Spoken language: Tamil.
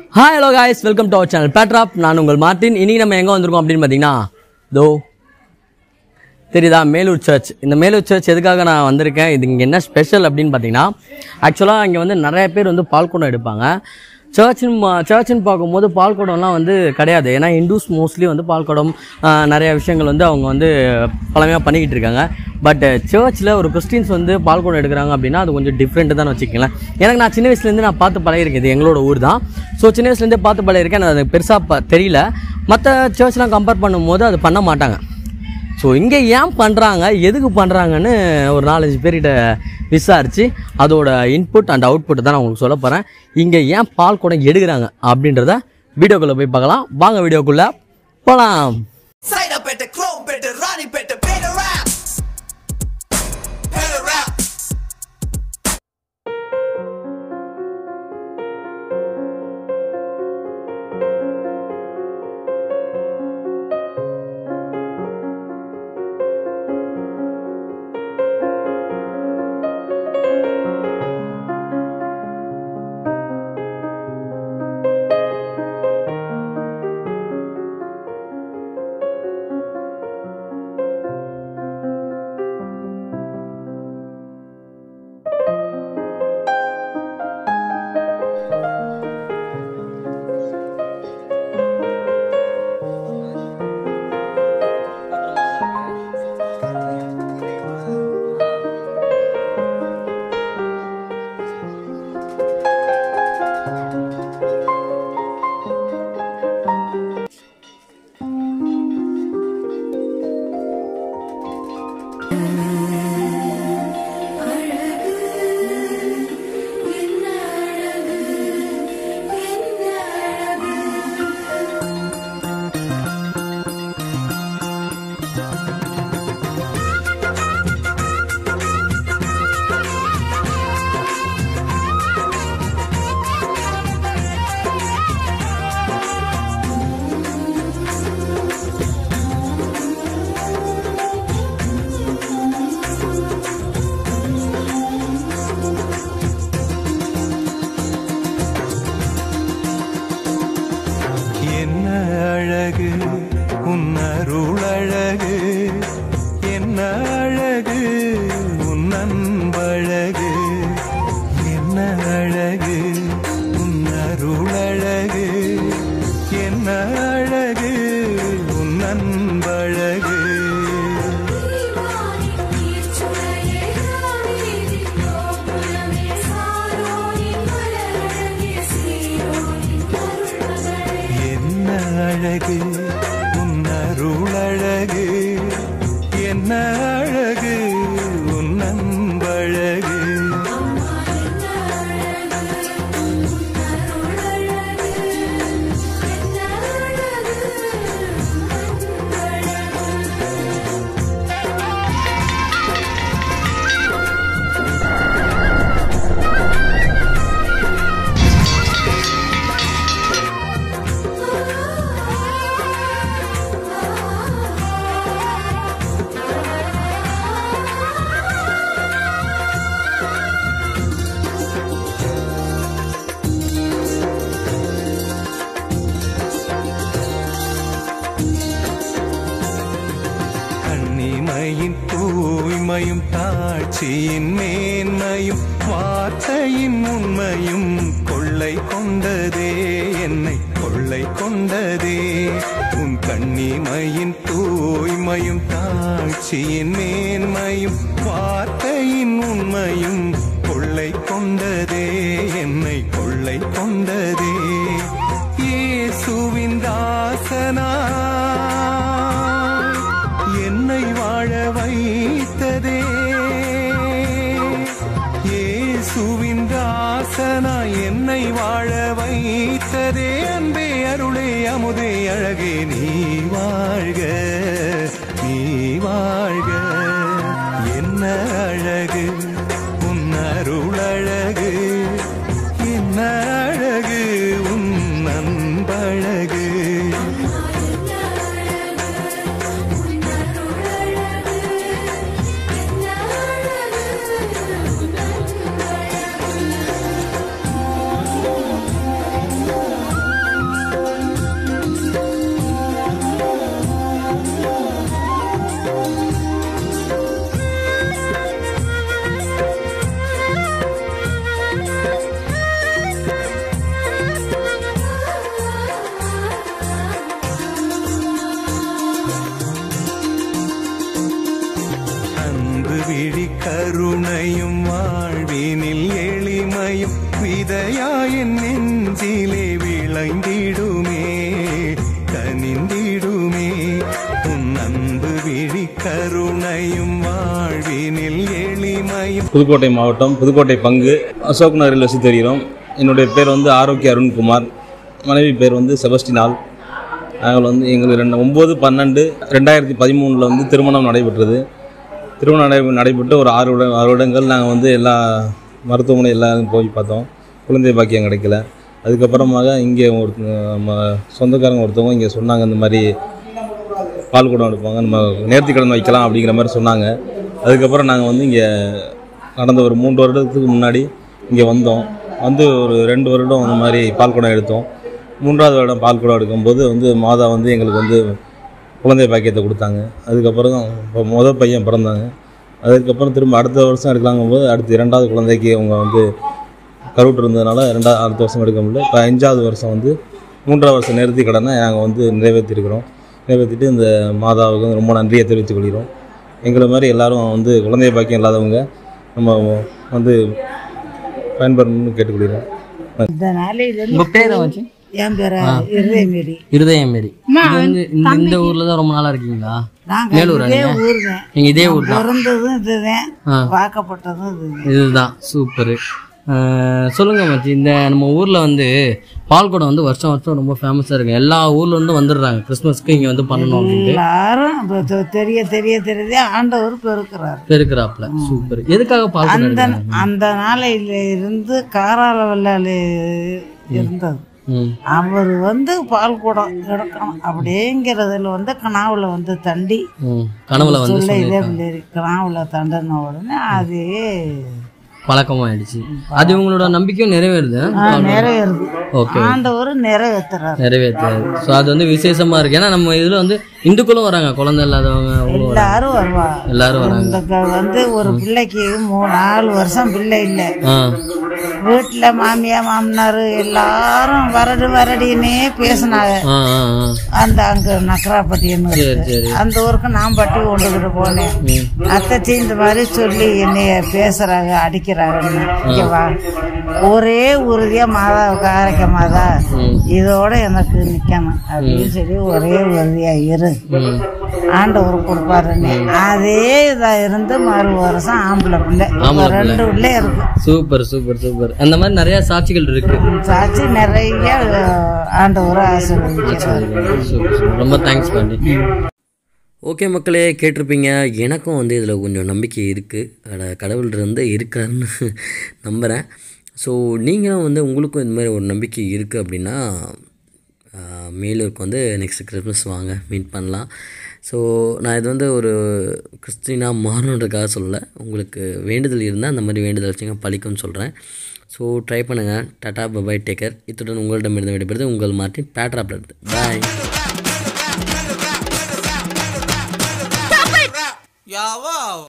Hi hello guys welcome to our channel பேட்ராப் நான் உங்கள் மார்ட்டின் இன்னைக்கு நம்ம எங்கே வந்திருக்கோம் அப்படின்னு பார்த்தீங்கன்னா தோ தெரியுதா மேலூர் சர்ச் இந்த மேலூர் சர்ச் எதுக்காக நான் வந்திருக்கேன் இது இங்கே என்ன ஸ்பெஷல் அப்படின்னு பார்த்தீங்கன்னா ஆக்சுவலாக இங்கே வந்து நிறைய பேர் வந்து பால்குடம் எடுப்பாங்க சர்ச்சுன்னு சர்ச்சுன்னு பார்க்கும்போது பால்குடம்லாம் வந்து கிடையாது ஏன்னா இண்டூஸ் மோஸ்ட்லி வந்து பால்குடம் ஆஹ், நிறைய விஷயங்கள் வந்து அவங்க வந்து பழமையாக பண்ணிக்கிட்டு இருக்காங்க பட் சர்ச்சில் ஒரு கிறிஸ்டின்ஸ் வந்து பால்குடம் எடுக்கிறாங்க அப்படின்னா அது கொஞ்சம் டிஃப்ரெண்ட்டு தான் வச்சுக்கங்களேன் எனக்கு நான் சின்ன வயசுலேருந்து நான் பார்த்து பழகிருக்கேன் இது எங்களோட ஊர் தான் ஸோ சின்ன வயசுலேருந்தே பார்த்து பழகிருக்கேன் எனக்கு அது பெருசாக ப தெரியல மற்ற சர்ச்லாம் கம்பேர் பண்ணும்போது அது பண்ண மாட்டாங்க ஸோ இங்கே ஏன் பண்ணுறாங்க எதுக்கு பண்ணுறாங்கன்னு ஒரு நாலஞ்சு பேர்கிட்ட விசாரித்து அதோட இன்புட் அண்ட் அவுட்புட் தான் நான் உங்களுக்கு சொல்ல போகிறேன் இங்கே ஏன் பால் குடம் எடுக்கிறாங்க அப்படின்றத வீடியோக்குள்ளே போய் பார்க்கலாம் வாங்க வீடியோக்குள்ளே போகலாம் Side up at the chrome, better Ronnie, better better rap. Better rap. என்ன அழகு உன் அருள் அழகு என்ன அழகு உன் அன்பழகு என்ன அழகு உன் அருள் அழகு என்ன அழகு உன் அன்பழகு என்ன அழகு உன் அருள் அழகு என்ன அழகு உன் அன்பழகு கண்ணிமையின் தூய்மையும் தாட்சியின் மேன்மையும் வார்த்தையின் உண்மையும் கொள்ளை கொண்டதே என்னை கொள்ளை கொண்டதே உன் கண்ணிமையின் தூய்மையும் தாட்சியின் மேன்மையும் வார்த்தையின் உண்மையும் கொள்ளை கொண்டதே என்னை கொள்ளை கொண்டதே இயேசுவின் தாசனா என்னை வாழ வைத்ததே இயேசுவின் தாசனா என்னை வாழ வைத்ததே அன்பே அருளே அமுதே அழகே நீ வாழ்க நீ வாழ்க என்ன அழகு உன் அருள் அழகு என்ன அழகு உன் அன்பழகு என்ன புதுக்கோட்டை மாவட்டம் புதுக்கோட்டை பங்கு அசோக் நகரில் வசி தெரிகிறோம் என்னுடைய பேர் வந்து ஆரோக்கிய அருண்குமார் மனைவி பேர் வந்து செபஸ்டினால் நாங்கள் வந்து எங்களுக்கு ரெண்டு ஒம்பது பன்னெண்டு ரெண்டாயிரத்தி பதிமூணில் வந்து திருமணம் நடைபெற்றது திருமணம் நடை நடைபெற்று ஒரு ஆறு வருட ஆறு வருடங்கள் நாங்கள் வந்து எல்லா மருத்துவமனை எல்லாம் போய் பார்த்தோம் குழந்தை பாக்கியம் கிடைக்கல அதுக்கப்புறமாக இங்கே ஒரு நம்ம சொந்தக்காரங்க ஒருத்தவங்க இங்கே சொன்னாங்க இந்த மாதிரி பால் குடம் எடுப்பாங்க நம்ம நேர்த்தி கடன் வைக்கலாம் அப்படிங்கிற மாதிரி சொன்னாங்க அதுக்கப்புறம் நாங்கள் வந்து இங்கே கடந்த ஒரு மூன்று வருடத்துக்கு முன்னாடி இங்கே வந்தோம் வந்து ஒரு ரெண்டு வருடம் அந்த மாதிரி பால் குடம் எடுத்தோம் மூன்றாவது வருடம் பால் குடம் எடுக்கும்போது வந்து மாதா வந்து எங்களுக்கு வந்து குழந்தை பாக்கியத்தை கொடுத்தாங்க அதுக்கப்புறம் இப்போ முதல் பையன் பிறந்தாங்க அதுக்கப்புறம் திரும்ப அடுத்த வருஷம் எடுக்கலாங்கும் போது அடுத்து இரண்டாவது குழந்தைக்கு அவங்க வந்து கருவுட்டு இருந்ததுனால ரெண்டாவது அடுத்த வருஷம் எடுக்க முடியல இப்போ அஞ்சாவது வருஷம் வந்து மூன்றாவது வருஷம் நிறுத்தி கடனை நாங்கள் வந்து நிறைவேற்றிருக்கிறோம் நிறைவேற்றிட்டு இந்த மாதாவுக்கு வந்து ரொம்ப நன்றியை தெரிவித்துக் கொள்கிறோம் எங்களை மாதிரி எல்லாரும் வந்து குழந்தை பாக்கியம் இல்லாதவங்க நம்ம வந்து பயன்பெறணும்னு கேட்டுக்கொள்கிறோம் இந்த நாளையில உங்க பேரை வச்சு என் பேர இருதயமேரி இருதயம் மாரி இது வந்து இந்த இந்த ஊர்ல தான் ரொம்ப நாளா இருக்கீங்களா நாங்க மேலூரா இதே நீங்க ஊர் தான் நீங்க இதே ஊர் தான் பிறந்ததும் இதுதான் ஆ. வாக்கப்பட்டதும் இதுதான் இதுதான் சூப்பரு சொல்லுங்க மச்சி இந்த நம்ம ஊர்ல வந்து பால்குடம் வந்து வருஷம் வருஷம் ரொம்ப ஃபேமஸா இருக்கு எல்லா ஊர்ல இருந்து வந்துடுறாங்க கிறிஸ்மஸ்க்கு இங்க வந்து பண்ணணும் அப்படின்ட்டு எல்லாரும் இப்ப தெ- தெரிய தெரிய தெரியதே ஆண்டவர் பெருக்கிறார் பெருக்கிறாப்ல சூப்பர் எதுக்காக பால்குடம் அந்த எடுக்கிறாங்க அந்த நாளையில இருந்து காரால வெள்ளால இருந்தது ம் அவர் வந்து பால் குடம் எடுக்கணும் அப்படிங்கிறதுல வந்து கனாவுல வந்து தண்டி ம் கனவுல வந்து சொல்ல இதே சொல்லியிருக்காங்க பிள்ளை கனாவுல தண்டின உடனே அதே பழக்கமாயிடுச்சு அது உங்களோட நம்பிக்கையும் நிறைவேறுது ஆ, நிறைவேறுது ஓகே ஆண்டவர் நிறைவேற்றுறாரு நிறைவேற்றாது ஸோ அது வந்து விசேஷமா இருக்கு ஏன்னா நம்ம இதுல வந்து இந்துக்களும் வராங்க குழந்தை இல்லாதவங்க அவங்களும் வராங்க எல்லாரும் வருவா எல்லாரும் வராங்க இந்த க- வந்து ஒரு பிள்ளைக்கு மூணு நாலு வருஷம் பிள்ளை இல்லை ஆ வீட்டுல மாமியா மாமனார் எல்லாரும் வரடு வரடின்னே பேசினாங்க ஆ ஆ ஆ அந்த அங்க நக்கராப்பட்டின்னு சரி சரி அந்த ஊருக்கு நான் பட்டி கொண்டுகிட்டு போனேன் அத்தைச்சி இந்த மாதிரி சொல்லி என்னைய பேசுறாங்க அடிக்கிறாங்கன்னு இங்க வா ஒரே உறுதியா மாதா காரைக்க மாதா இதோட எனக்கு நிக்கணும் அப்படின்னு சொல்லி ஒரே உறுதியா இரு ம் ஆண்டவர் கொடுப்பாருன்னு அதே இதா இருந்து மறு வருஷம் ஆம்பளை பிள்ளை ஆம்பளை இப்ப ரெண்டு பிள்ளை இருக்கு சூப்பர் சூப்பர் சூப்பர் அந்த மாதிரி நிறைய சாட்சிகள் இருக்கு சாட்சி நிறைய அஹ், ஆண்டவர் ஆசீர்வதிக்கிறார் சூப்பர் சூப்பர் ரொம்ப தேங்க்ஸ் பாண்டி ஓகே மக்களே கேட்டிருப்பீங்க எனக்கும் வந்து இதில் கொஞ்சம் நம்பிக்கை இருக்குது அட கடவுள் இருந்து இருக்காருன்னு நம்புகிறேன் ஸோ நீங்களும் வந்து உங்களுக்கும் இந்த மாதிரி ஒரு நம்பிக்கை இருக்குது அப்படின்னா ஆஹ், மேலூருக்கு வந்து நெக்ஸ்ட் கிறிஸ்மஸ் வாங்க மீட் பண்ணலாம் ஸோ நான் இது வந்து ஒரு கிறிஸ்டினாக மாறணுன்றதுக்காக சொல்லலை உங்களுக்கு வேண்டுதல் இருந்தால் அந்த மாதிரி வேண்டுதல் வச்சுங்க பழிக்கும்னு சொல்கிறேன் ஸோ ட்ரை பண்ணுங்கள் டாடா பபாய் டேக்கர் இத்துடன் உங்களிடமிருந்து விடைபெறுது உங்கள் மார்ட்டின் பேட்ரா பிளட் பாய் Yeah, wow.